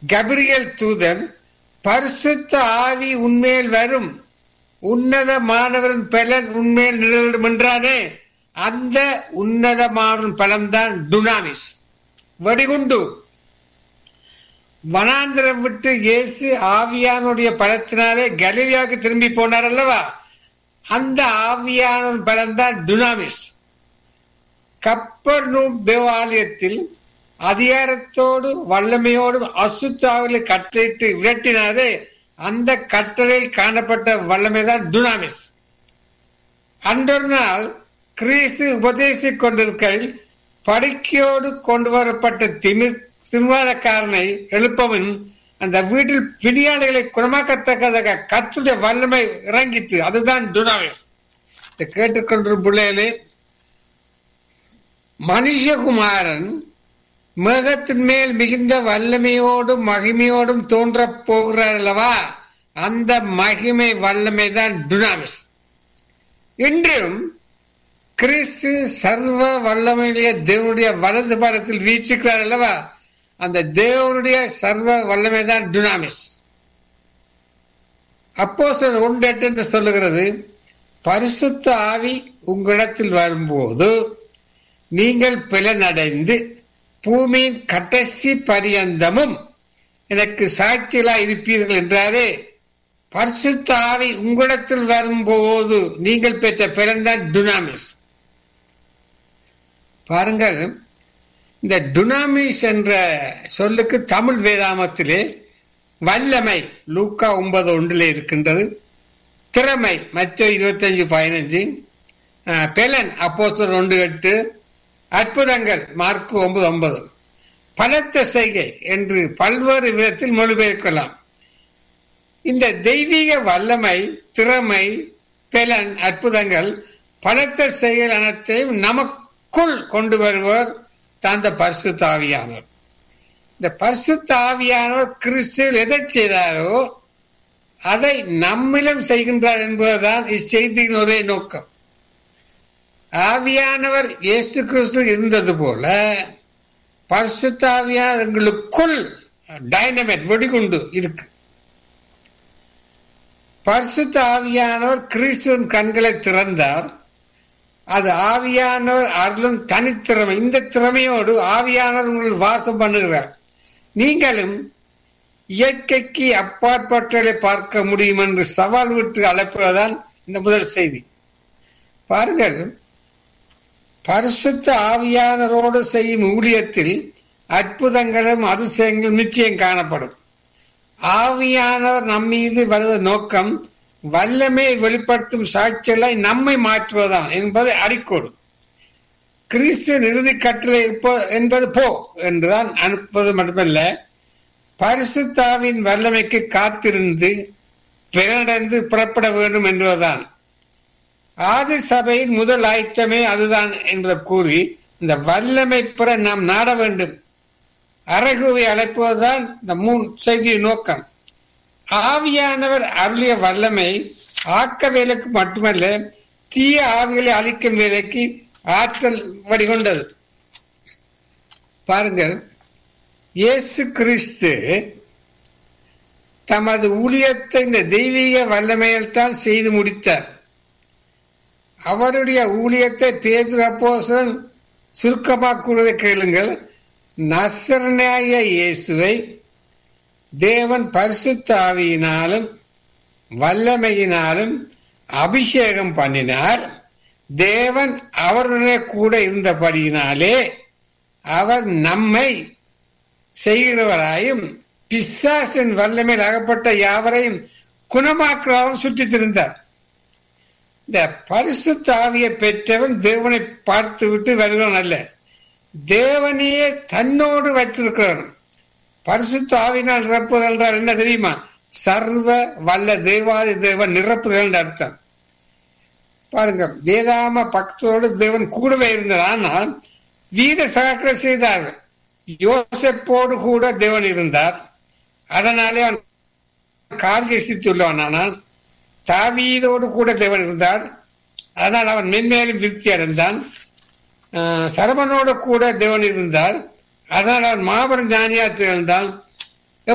Gabriel தூதன் பரிசுத்த ஆவி உண்மையில் வரும் உன்னதமானவரின் பலன் உண்மையில் நிழலிடும் என்றானே அந்த உன்னதமானவரின் பலன்தான் துனாமிஸ் வெடிகுண்டு வனாந்திரம் விட்டு இயேசு ஆவியானுடைய பலத்தினாலே கலிலியாவுக்கு திரும்பி போனார் அல்லவா அந்த ஆவியான பலன்தான் துனாமிஸ் கப்பர் தேவாலயத்தில் அதிகாரத்தோடு வல்லமையோடும் அசுத்தாவில கட்டளையிட்டு விரட்டினாரே அந்த கட்டளையில் காணப்பட்ட வல்லமைதான் துனாமிஸ் அன்றொரு நாள் கிறிஸ்து உபதேசிக் கொண்டிருக்கையில் படுக்கையோடு கொண்டு வரப்பட்ட திமிர் திருவாதக்காரனை எழுப்பவன் அந்த வீட்டில் பிடியாளிகளை குணமாக்கத்தக்கதாக கத்துடைய வல்லமை இறங்கிட்டு அதுதான் துனாவிஸ் கேட்டுக்கொண்டிருக்கும் பிள்ளைகளே மனுஷகுமாரன் மேகத்தின் மேல் மிகுந்த வல்லமையோடும் மகிமையோடும் தோன்றப் போகிறார் அல்லவா அந்த மகிமை வல்லமை தான் துனாமிஸ் இன்றும் கிறிஸ்து சர்வ வல்லமையிலேயே தேவனுடைய வலது பாரத்தில் வீச்சுக்கிறார் அல்லவா அந்த தேவனுடைய சர்வ வல்லமை தான் டுனாமிஸ் அப்போ ஒன்று எட்டு என்று சொல்லுகிறது பரிசுத்த ஆவி உங்களிடத்தில் வரும்போது நீங்கள் பிளனடைந்து பூமியின் கடைசி பரியந்தமும் எனக்கு சாட்சிகளா இருப்பீர்கள் என்றாரே பரிசுத்த ஆவி உங்களிடத்தில் வரும்போது நீங்கள் பெற்ற பிறந்தான் டுனாமிஸ் பாருங்கள் இந்த டுனாமிஸ் என்ற சொல்லுக்கு தமிழ் வேதாமத்திலே வல்லமை லூக்கா ஒன்பது ஒன்றில் இருக்கின்றது திறமை மற்ற இருபத்தஞ்சு பதினஞ்சு பெலன் அப்போஸ்தர் ஒன்று எட்டு அற்புதங்கள் மார்க் ஒன்பது ஒன்பது பலத்த செய்கை என்று பல்வேறு விதத்தில் மொழிபெயர்க்கலாம் இந்த தெய்வீக வல்லமை திறமை பெலன் அற்புதங்கள் பலத்த செய்கள் அனைத்தையும் நமக்குள் கொண்டு வருவர் தான் பரிசு தாவியானவர் இந்த பரிசு தாவியானவர் கிறிஸ்துவில் எதை செய்தாரோ அதை நம்மிலும் செய்கின்றார் என்பதுதான் இச்செய்தியின் ஒரே நோக்கம் ஆவியானவர் இயேசு கிறிஸ்து இருந்தது போல பரிசுத்தாவியானவர் எங்களுக்குள் டைனமைட் வெடிகுண்டு இருக்கு பரிசுத்த ஆவியானவர் கிறிஸ்துவின் கண்களை திறந்தார் அது ஆவியானவர் அருளும் தனித்திறமை இந்த திறமையோடு ஆவியானவர் உங்கள் வாசம் பண்ணுகிறார் நீங்களும் இயற்கைக்கு அப்பாற்பட்டவர்களை பார்க்க முடியும் என்று சவால் விட்டு அழைப்பதுதான் இந்த முதல் செய்தி பாருங்கள் பரிசுத்த ஆவியானரோடு செய்யும் ஊழியத்தில் அற்புதங்களும் அதிசயங்களும் நிச்சயம் காணப்படும் ஆவியானவர் நம் மீது வருவ நோக்கம் வல்லமை வெளிப்படுத்தும் சாட்சிகளை நம்மை மாற்றுவதுதான் என்பதை அடிக்கோடு கிறிஸ்து இறுதி கட்டளை என்பது போ என்றுதான் அனுப்புவது மட்டுமல்ல பரிசுத்தாவின் வல்லமைக்கு காத்திருந்து பிறனடைந்து புறப்பட வேண்டும் என்பதுதான் ஆதி சபையின் முதல் ஆயத்தமே அதுதான் என்பதை கூறி இந்த வல்லமை பெற நாம் நாட வேண்டும் அறகுவை அழைப்பதுதான் இந்த மூன் செய்தியின் நோக்கம் ஆவியானவர் அருளிய வல்லமை ஆக்க வேலைக்கு மட்டுமல்ல தீய ஆவிகளை அழிக்கும் வேலைக்கு ஆற்றல் வடிகொண்டது பாருங்கள் இயேசு கிறிஸ்து தமது ஊழியத்தை இந்த தெய்வீக வல்லமையில் தான் செய்து முடித்தார் அவருடைய ஊழியத்தை பேது அப்போசன் சுருக்கமாக கூறுவதை கேளுங்கள் நசரனாய இயேசுவை தேவன் பரிசுத்த ஆவியினாலும் வல்லமையினாலும் அபிஷேகம் பண்ணினார் தேவன் அவருடைய கூட இருந்தபடியினாலே அவர் நம்மை செய்கிறவராயும் பிசாசின் வல்லமையில் அகப்பட்ட யாவரையும் குணமாக்குறவரும் சுற்றித் திருந்தார் இந்த பரிசுத்த ஆவியை பெற்றவன் தேவனை பார்த்து விட்டு வருகிறவன் அல்ல தேவனையே தன்னோடு வைத்திருக்கிறவன் பரிசுத்த ஆவினால் நிரப்புதல் என்றால் என்ன தெரியுமா சர்வ வல்ல தேவாதி தேவன் நிரப்புதல் என்ற அர்த்தம் பாருங்க வேதாம பக்தோடு தேவன் கூடவே இருந்தார் ஆனால் வீர சகாக்கிர செய்தார்கள் யோசப்போடு கூட தேவன் இருந்தார் அதனாலே அவன் கார்கசித்துள்ளவன் ஆனால் தாவீதோடு கூட தேவன் இருந்தார் அதனால் அவன் மென்மேலும் விருத்தி அடைந்தான் சரவனோடு கூட தேவன் இருந்தார் அதனால் அவன் மாபெரும் ஞானியா திகழ்ந்தான்